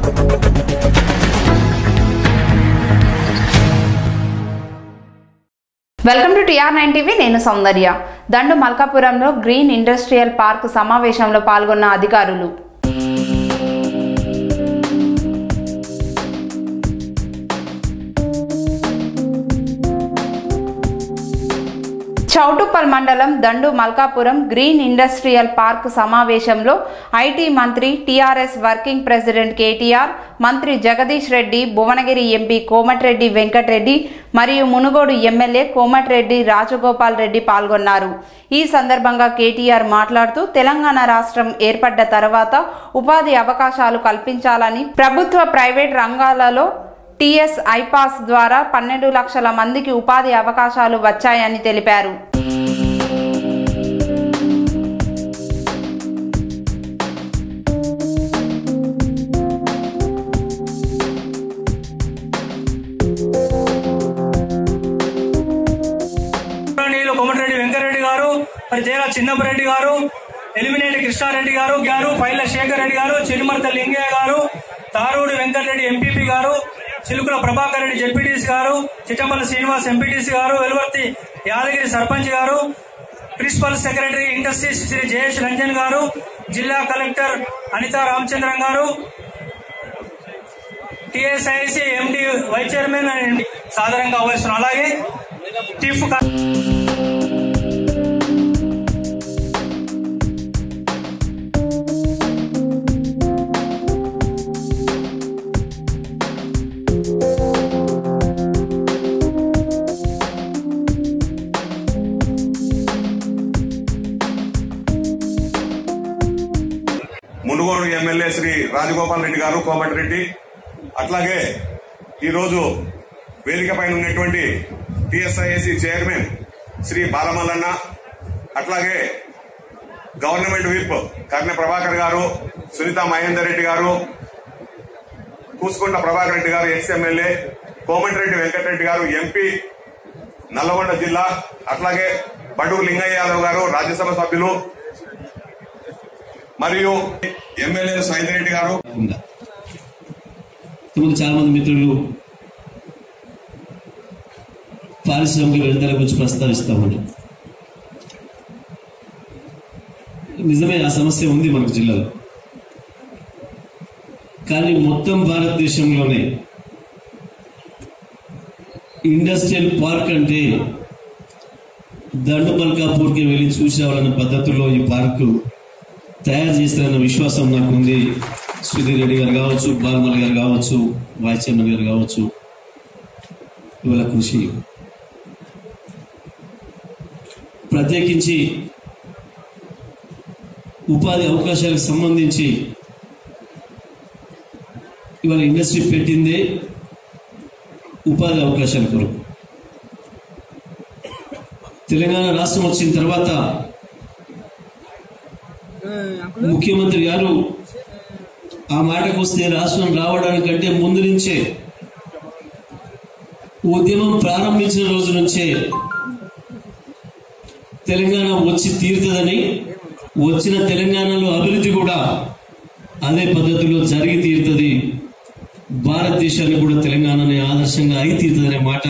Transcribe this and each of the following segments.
welcome to TR nine TV నేను సౌందర్య దండు మల్కాపురంలో green industrial park సమావేశంలో పాల్గొన్న అధికారులు చౌటుప్పల్ మండలం Dandu Malkapuram green industrial park సమావేశంలో ఐటీ మంత్రి టీఆర్ఎస్ వర్కింగ్ ప్రెసిడెంట్ కేటీఆర్ మంత్రి జగదీష్ రెడ్డి భువనగిరి ఎంపీ కోమటిరెడ్డి వెంకటరెడ్డి మరియు మునుగోడు ఎమ్మెల్యే కోమటిరెడ్డి రాజగోపాల్ రెడ్డి పాల్గొన్నారు ఈ సందర్భంగా కేటీఆర్ మాట్లాడుతూ తెలంగాణ రాష్ట్రం ఏర్పడ్డ తర్వాత ఉపాధి అవకాశాలు కల్పించాలని ప్రభుత్వ ప్రైవేట్ రంగాలలో టీఎస్ ఐపాస్ ద్వారా పన్నెండు లక్షల మందికి ఉపాధి అవకాశాలు వచ్చాయని తెలిపారు నీళ్ళు కొమటిరెడ్డి వెంకరెడ్డి గారు మరి తేల చిన్నపరెడ్డి గారు ఎలిమినేటి కృష్ణారెడ్డి గారు గారు పైల శేఖర్ రెడ్డి గారు చిరుమర్త లింగయ్య గారు తారూడి వెంకటరెడ్డి ఎంపీపీ గారు చిలుకుల ప్రభాకర్ రెడ్డి జెడ్పీటీసీ గారు చిట్టంపల్లి శ్రీనివాస్ ఎంపీటీసీ గారు వెలువర్తి యాదగిరి సర్పంచ్ గారు principal secretary industries Shri Jayesh Ranjan గారు జిల్లా కలెక్టర్ అనితా రామచంద్రన్ గారు TSIC MD vice chairman and సాధారణంగా ఆహ్వానిస్తున్నాం అలాగే చీఫ్ కా- మునుగోడు ఎమ్మెల్యే శ్రీ రాజగోపాల్ రెడ్డి గారు కోమటిరెడ్డి అట్లాగే ఈరోజు వేదిక పైన ఉన్నటువంటి టిఎస్ఐఏసి చైర్మన్ శ్రీ బాలమల్లన్న అట్లాగే గవర్నమెంట్ విప్ కర్ణ ప్రభాకర్ గారు సునీత మహేందర్ రెడ్డి గారు కూసుకుంట ప్రభాకర్ రెడ్డి గారు ఎక్స్ ఎమ్మెల్యే కోమటిరెడ్డి వెంకటరెడ్డి గారు ఎంపీ నల్లగొండ జిల్లా అట్లాగే బడుగు లింగయ్య యాదవ్ గారు రాజ్యసభ సభ్యులు మరియు ఎమ్మెల్యే సైదిరెడ్డి గారు ఉందా ఇంతకుముందు చాలా మంది మిత్రులు పారిశ్రామిక విడుదల గురించి ప్రస్తావిస్తా ఉన్నారు నిజమే ఆ సమస్య ఉంది మనకు జిల్లాలో కానీ మొత్తం భారతదేశంలోనే ఇండస్ట్రియల్ పార్క్ అంటే దండు మల్కాపూర్కి వెళ్ళి చూసేవాళ్ళన్న పద్ధతిలో ఈ పార్కు తయారు చేస్తారన్న విశ్వాసం నాకు ఉంది సుధీర్ రెడ్డి గారు కావచ్చు బాలమల్ గారు కావచ్చు వైస్ చైర్మన్ గారు కావచ్చు ఇవాళ కృషి ప్రత్యేకించి ఉపాధి అవకాశాలకు సంబంధించి ఇవాళ ఇండస్ట్రీ పెట్టిందే ఉపాధి అవకాశాల కొరకు తెలంగాణ రాష్ట్రం వచ్చిన తర్వాత ముఖ్యమంత్రి గారు ఆ మాటకు వస్తే రాష్ట్రం రావడానికంటే ముందు నుంచే ఉద్యమం ప్రారంభించిన రోజు నుంచే తెలంగాణ వచ్చి తీరుతుందని వచ్చిన తెలంగాణలో అభివృద్ధి కూడా అదే పద్ధతిలో జరిగి తీరుతుంది భారతదేశానికి కూడా తెలంగాణనే ఆదర్శంగా అయి తీరుతుందనే మాట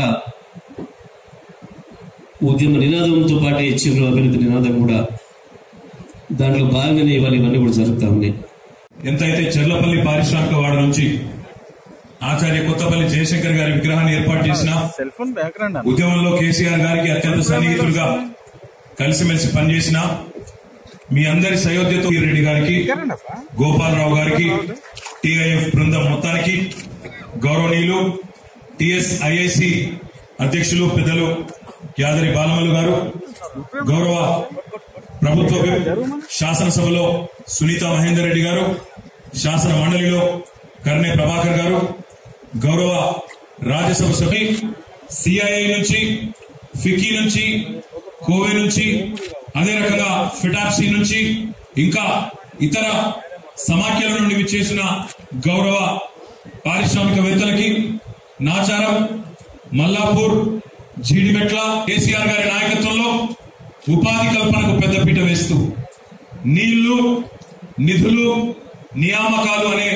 ఉద్యమ నినాదంతో పాటే ఇచ్చిన అభివృద్ధి నినాదం కూడా దాంట్లో భాగంగానే ఇవాళ ఇవన్నీ కూడా జరుగుతా ఉన్నాయి ఎంతైతే చెర్లపల్లి పారిశ్రామిక వాడ నుంచి ఆచార్య కొత్తపల్లి జయశంకర్ గారి విగ్రహాన్ని ఏర్పాటు చేసిన ఉద్యమంలో కేసీఆర్ గారికి అత్యంత సన్నిహితులుగా కలిసిమెలిసి పనిచేసిన మీ అందరి సయోధ్యతో ఈ రెడ్డి గారికి గోపాలరావు గారికి టిఐఎఫ్ బృందం మొత్తానికి గౌరవనీయులు టిఎస్ఐఐసి అధ్యక్షులు పెద్దలు యాదరి బాలమల్లు గారు గౌరవ ప్రభుత్వ విప్ శాసనసభలో సునీత మహేందర్ రెడ్డి గారు శాసన మండలిలో కర్ణే ప్రభాకర్ గారు గౌరవ రాజ్యసభ సభ్యులు సిఐఐ నుంచి ఫికీ నుంచి కోవే నుంచి అదే రకంగా ఫిటాప్సీ నుంచి ఇంకా ఇతర సమాఖ్యల నుండి విచ్చేసిన గౌరవ పారిశ్రామికవేత్తలకి నాచారం మల్లాపూర్ జీడిమెట్ల కేసీఆర్ గారి నాయకత్వంలో ఉపాధి కల్పనకు పెద్దపీట వేస్తూ నీళ్లు నిధులు నియామకాలు అనే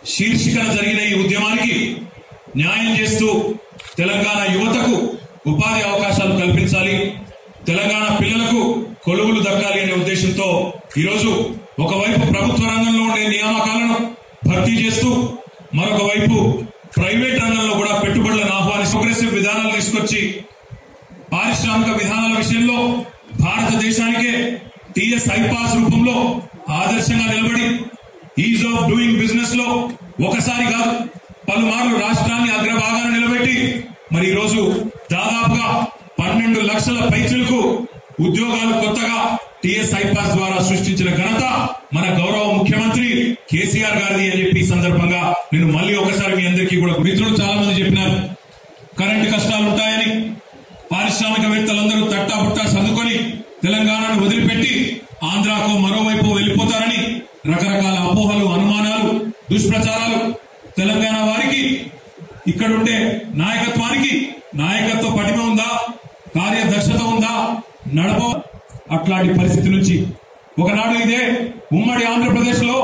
శీర్షికన జరిగిన ఈ ఉద్యమానికి న్యాయం చేస్తూ తెలంగాణ యువతకు ఉపాధి అవకాశాలు కల్పించాలి తెలంగాణ పిల్లలకు కొలువులు దక్కాలి అనే ఉద్దేశంతో ఈరోజు ఒకవైపు ప్రభుత్వ రంగంలో ఉండే నియామకాలను భర్తీ చేస్తూ మరొక వైపు ప్రైవేట్ రంగంలో కూడా పెట్టుబడులను ఆహ్వానిస్తూ ప్రోగ్రెసివ్ విధానాలు తీసుకొచ్చి పారిశ్రామిక విధానాల విషయంలో భారతదేశానికే టిఎస్ ఐపాస్ రూపంలో ఆదర్శంగా నిలబడి ఈజ్ ఆఫ్ డూయింగ్ బిజినెస్ లో ఒకసారి కాదు పలుమార్లు రాష్ట్రాన్ని అగ్రభాగాన నిలబెట్టి మరి ఈ రోజు దాదాపుగా పన్నెండు లక్షల పైచులకు ఉద్యోగాలు కొత్తగా టిఎస్ ఐపాస్ ద్వారా సృష్టించిన ఘనత మన గౌరవ ముఖ్యమంత్రి కేసీఆర్ గారిది అని చెప్పి ఈ సందర్భంగా నేను మళ్ళీ ఒకసారి మీ అందరికీ కూడా మిత్రులు చాలా మంది చెప్పినారు కరెంటు కష్టాలు ఉంటాయని పారిశ్రామికవేత్తలందరూ తట్టా పుట్టా సర్దుకొని తెలంగాణను వదిలిపెట్టి ఆంధ్రాకు మరోవైపు వెళ్లిపోతారని రకరకాల అపోహలు అనుమానాలు దుష్ప్రచారాలు తెలంగాణ వారికి ఇక్కడుండే నాయకత్వానికి నాయకత్వ పటిమ ఉందా కార్యదక్షత ఉందా నడప అట్లాంటి పరిస్థితి నుంచి ఒకనాడు ఇదే ఉమ్మడి ఆంధ్రప్రదేశ్ లో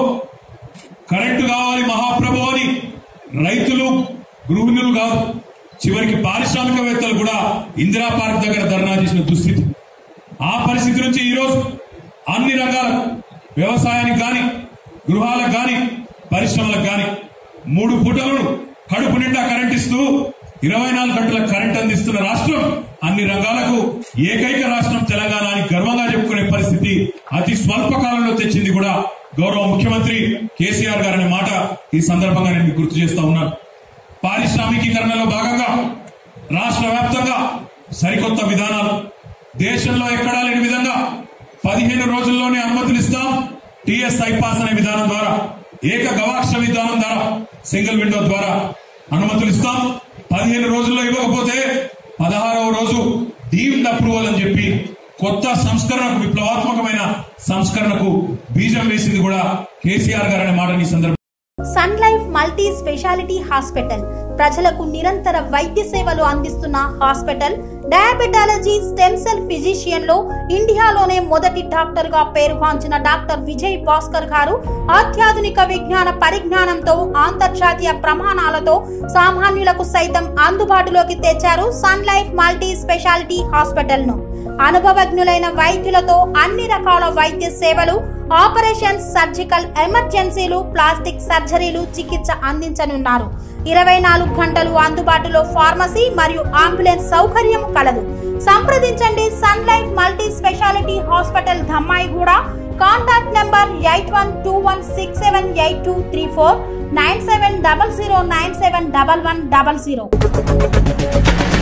కరెంటు కావాలి మహాప్రభు అని రైతులు గృహిణులు కాదు చివరికి పారిశ్రామికవేత్తలు కూడా ఇందిరా పార్క్ దగ్గర ధర్నా చేసిన దుస్థితి ఆ పరిస్థితి నుంచి ఈరోజు అన్ని రకాల వ్యవసాయానికి కానీ గృహాలకు కానీ పరిశ్రమలకు కానీ మూడు పూటలను కడుపు నిండా కరెంట్ ఇస్తూ ఇరవై నాలుగు గంటల కరెంట్ అందిస్తున్న రాష్ట్రం అన్ని రంగాలకు ఏకైక రాష్ట్రం తెలంగాణ అని గర్వంగా చెప్పుకునే పరిస్థితి అతి స్వల్ప కాలంలో తెచ్చింది కూడా గౌరవ ముఖ్యమంత్రి కేసీఆర్ గారనే మాట ఈ సందర్భంగా నేను మీకు గుర్తు చేస్తా ఉన్నాను పారిశ్రామికీకరణలో భాగంగా రాష్ట్ర వ్యాప్తంగా సరికొత్త విధానాలు దేశంలో ఎక్కడా లేని విధంగా పదిహేను రోజుల్లోనే అనుమతులు ఇస్తాం టిఎస్ ఐపాస్ అనే విధానం ద్వారా ఏక గవాక్ష విధానం ద్వారా సింగిల్ విండో ద్వారా అనుమతులు ఇస్తాం పదిహేను రోజుల్లో ఇవ్వకపోతే పదహారవ రోజు డీమ్డ్ అప్రూవల్ అని చెప్పి కొత్త సంస్కరణకు విప్లవాత్మకమైన సంస్కరణకు బీజం వేసింది కూడా కేసీఆర్ గారు అనే మాటని ఈ సందర్భంగా sun life multi speciality hospital ప్రజలకు నిరంతర వైద్య సేవలు అందిస్తున్న hospital diabetology stem cell physician లో ఇండియాలోనే మొదటి డాక్టర్ గా పేరుగాంచిన డాక్టర్ విజయ్ భాస్కర్ గారు అత్యాధునిక విజ్ఞాన పరిజ్ఞానంతో అంతర్జాతీయ ప్రమాణాలతో సామాన్యులకు సైతం అందుబాటులోకి తెచ్చారు sun life multi speciality hospital ను అనుభవజ్ఞులైన వైద్యులతో అన్ని రకాల వైద్య సేవలు ఆపరేషన్స్ సర్జికల్ ఎమర్జెన్సీలు ప్లాస్టిక్ సర్జరీలు చికిత్స అందించనున్నారు ఇరవై నాలుగు గంటలు అందుబాటులో ఫార్మసీ మరియు అంబులెన్స్ సౌకర్యం కలదు సంప్రదించండి sun life multi speciality hospital Dammaiguda contact number eight one two one six seven eight two three four nine seven double zero nine seven double one double zero